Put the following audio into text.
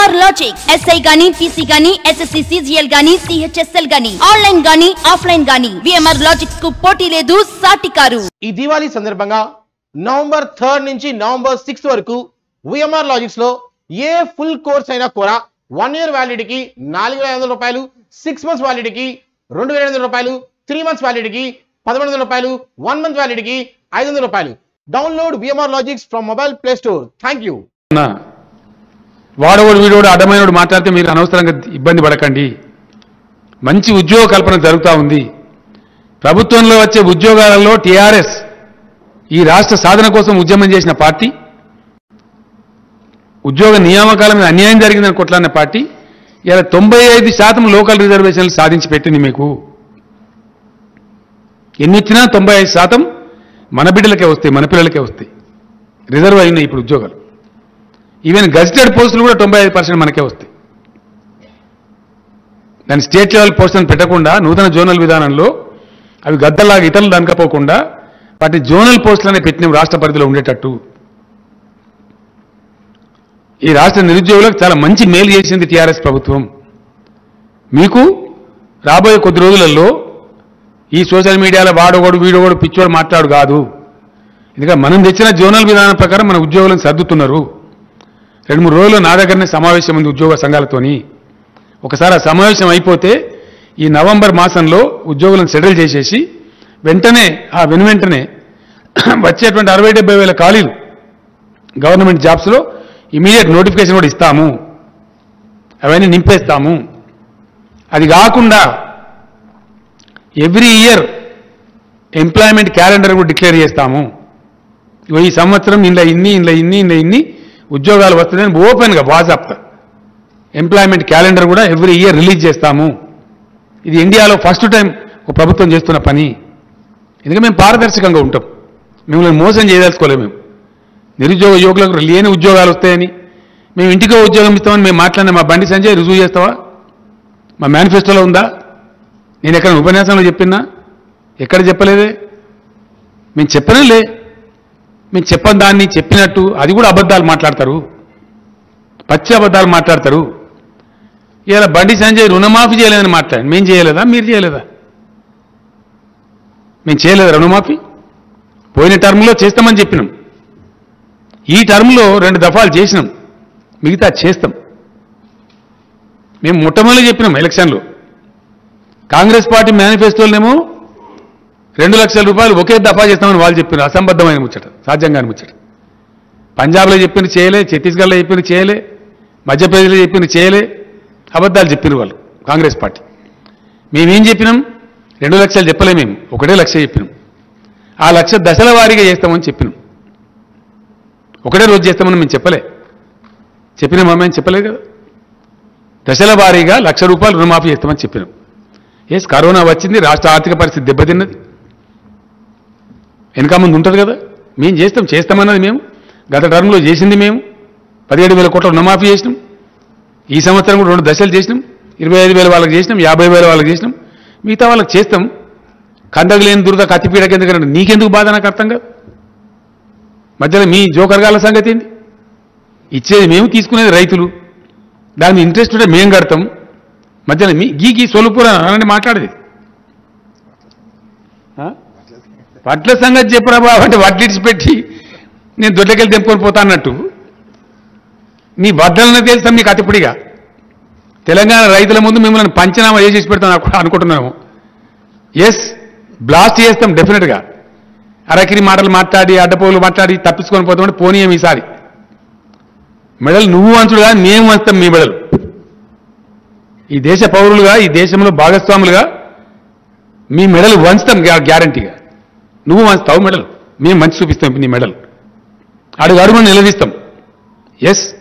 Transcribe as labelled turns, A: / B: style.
A: VMR logic SI గాని PC గాని SSC CGL గాని సిహెచ్ఎస్ఎల్ గాని ఆన్లైన్ గాని ఆఫ్లైన్ గాని విఎంఆర్ లాజిక్ కు పోటీ లేదు సాటి కారు
B: ఈ దివాళీ సందర్భంగా నవంబర్ థర్డ్ నుంచి నవంబర్ సిక్స్త్ వరకు విఎంఆర్ లాజిక్స్ లో ఏ ఫుల్ కోర్స్ అయినా కూడా వన్ ఇయర్ వ్యాలిడిటీకి నాలుగు వేల ఐదు వందల రూపాయలు సిక్స్ మంత్స్ వ్యాలిడిటీకి రెండు వేల ఐదు వందల రూపాయలు త్రీ మంత్స్ వ్యాలిడిటీకి పదకొండు వందల రూపాయలు వన్ మంత్ వ్యాలిడిటీకి ఐదు వందల రూపాయలు download VMR logics from mobile play store thank you
C: అన్నా, వాడోడు వీడోడు అడ్డమైనోడు మాట్లాడితే మీరు అనవసరంగా ఇబ్బంది పడకండి మంచి ఉద్యోగ కల్పన జరుగుతూ ఉంది ప్రభుత్వంలో వచ్చే ఉద్యోగాలలో టీఆర్ఎస్ ఈ రాష్ట్ర సాధన కోసం ఉద్యమం చేసిన పార్టీ ఉద్యోగ నియామకాల మీద అన్యాయం జరిగిందని కొట్లాడిన పార్టీ ఇలా తొంభై ఐదు శాతం లోకల్ రిజర్వేషన్లు సాధించి పెట్టింది మీకు ఎన్ని ఇచ్చినా తొంభై ఐదు శాతం మన బిడ్డలకే వస్తాయి మన పిల్లలకే వస్తాయి రిజర్వ్ అయినాయి ఇప్పుడు ఉద్యోగాలు ఈవెన్ గజిటెడ్ పోస్టులు కూడా తొంభై ఐదు పర్సెంట్ మనకే వస్తాయి దాని స్టేట్ లెవెల్ పోస్టులను పెట్టకుండా నూతన జోనల్ విధానంలో అవి గద్దల్లాగా ఇతరులు దనకపోకుండా వాటి జోనల్ పోస్టులనే పెట్టిన రాష్ట్ర పరిధిలో ఉండేటట్టు ఈ రాష్ట్ర నిరుద్యోగులకు చాలా మంచి మేలు చేసింది టీఆర్ఎస్ ప్రభుత్వం మీకు రాబోయే కొద్ది రోజులలో ఈ సోషల్ మీడియాలో వాడోగోడు వీడోగోడు పిచ్చోడు మాట్లాడు కాదు ఎందుకంటే మనం తెచ్చిన జోనల్ విధానం ప్రకారం మన ఉద్యోగులను సర్దుతున్నారు రెండు మూడు రోజులు నా దగ్గరనే సమావేశం ఉంది ఉద్యోగ సంఘాలతోని ఒకసారి ఆ సమావేశం అయిపోతే ఈ నవంబర్ మాసంలో ఉద్యోగులను సెటిల్ చేసేసి వెంటనే ఆ వెను వెంటనే వచ్చేటువంటి అరవై డెబ్బై వేల ఖాళీలు గవర్నమెంట్ జాబ్స్లో ఇమీడియట్ నోటిఫికేషన్ కూడా ఇస్తాము అవన్నీ నింపేస్తాము అది కాకుండా ఎవ్రీ ఇయర్ ఎంప్లాయ్మెంట్ క్యాలెండర్ కూడా డిక్లేర్ చేస్తాము ఇగో ఈ సంవత్సరం ఇంట్లో ఇన్ని ఇంట్లో ఇన్ని ఇంట్లో ఇన్ని ఉద్యోగాలు వస్తున్నాయని ఓపెన్గా వాట్సాప్ ఎంప్లాయ్మెంట్ క్యాలెండర్ కూడా ఎవ్రీ ఇయర్ రిలీజ్ చేస్తాము ఇది ఇండియాలో ఫస్ట్ టైం ఒక ప్రభుత్వం చేస్తున్న పని ఎందుకంటే మేము పారదర్శకంగా ఉంటాం మిమ్మల్ని మోసం చేయదలుచుకోలేము మేము నిరుద్యోగ యువకులకు లేని ఉద్యోగాలు వస్తాయని మేము ఇంటికో ఉద్యోగం ఇస్తామని మేము మాట్లాడిన మా బండి సంజయ్ రుజువు చేస్తావా మా మేనిఫెస్టోలో ఉందా నేను ఎక్కడ ఉపన్యాసంలో చెప్పినా ఎక్కడ చెప్పలేదే మేము చెప్పనలే మేము చెప్పని దాన్ని చెప్పినట్టు అది కూడా అబద్ధాలు మాట్లాడతారు పచ్చి అబద్ధాలు మాట్లాడతారు ఇలా బండి సంజయ్ రుణమాఫీ చేయలేదని మాట్లాడి మేము చేయలేదా మీరు చేయలేదా మేము చేయలేదా రుణమాఫీ పోయిన టర్మ్లో చేస్తామని చెప్పినాం ఈ టర్మ్లో రెండు దఫాలు చేసినాం మిగతా చేస్తాం మేము మొట్టమొదటి చెప్పినాం ఎలక్షన్లో కాంగ్రెస్ పార్టీ మేనిఫెస్టోలోనేమో రెండు లక్షల రూపాయలు ఒకే దఫా చేస్తామని వాళ్ళు చెప్పారు అసంబద్ధమైన ముచ్చట సాధ్యంగాని ముచ్చట పంజాబ్లో చెప్పింది చేయలే ఛత్తీస్గఢ్లో చెప్పింది చేయలే మధ్యప్రదేశ్లో చెప్పింది చేయలే అబద్ధాలు చెప్పిన వాళ్ళు కాంగ్రెస్ పార్టీ మేమేం చెప్పినాం రెండు లక్షలు చెప్పలే మేము ఒకటే లక్ష చెప్పినాం ఆ లక్ష దశల వారీగా చేస్తామని చెప్పినాం ఒకటే రోజు చేస్తామని మేము చెప్పలే చెప్పినామా మేము చెప్పలేదు కదా దశల వారీగా లక్ష రూపాయలు రుణమాఫీ చేస్తామని చెప్పినాం ఎస్ కరోనా వచ్చింది రాష్ట్ర ఆర్థిక పరిస్థితి దెబ్బతిన్నది వెనక ముందు ఉంటుంది కదా మేము చేస్తాం చేస్తామన్నది మేము గత టర్మ్లో చేసింది మేము పదిహేడు వేల కోట్ల రుణమాఫీ చేసినాం ఈ సంవత్సరం కూడా రెండు దశలు చేసినాం ఇరవై ఐదు వేల వాళ్ళకి చేసినాం యాభై వేల వాళ్ళకి చేసినాం మిగతా వాళ్ళకి చేస్తాం కందకు లేని దురద కత్తిపీడకి ఎందుకంటే నీకెందుకు బాధ నాకు అర్థం కాదు మధ్యలో మీ జోకర్గాల సంగతి ఏంది ఇచ్చేది మేము తీసుకునేది రైతులు దాని ఇంట్రెస్ట్ ఉంటే మేము కడతాం మధ్యలో మీ గీకి సొలుపుర అని మాట్లాడేది ఆ? వడ్ల సంగతి చెప్పురా బాబు అంటే వడ్లు ఇడిచిపెట్టి నేను దొడ్లకెళ్ళి తెంపుకొని పోతా అన్నట్టు మీ వడ్డలను తెలుస్తాం మీకు అతిపుడిగా తెలంగాణ రైతుల ముందు మిమ్మల్ని పంచనామా చేసేసి పెడతాం అనుకు- అనుకుంటున్నాము ఎస్ బ్లాస్ట్ చేస్తాం డెఫినెట్గా అరకిరి మాటలు మాట్లాడి అడ్డపోగులు మాట్లాడి తప్పించుకొని పోతామంటే పోనీయం ఈసారి మెడలు నువ్వు వంచుడుగా మేము వంచుతాం మీ మెడలు ఈ దేశ పౌరులుగా ఈ దేశంలో భాగస్వాములుగా మీ మెడలు వంచుతాం గ్యా- గ్యారంటీగా నువ్వు వంచుతావు మెడలు మేము మంచి చూపిస్తాం నీ మెడలు అడుగు అడుగుని నిలదీస్తాం ఎస్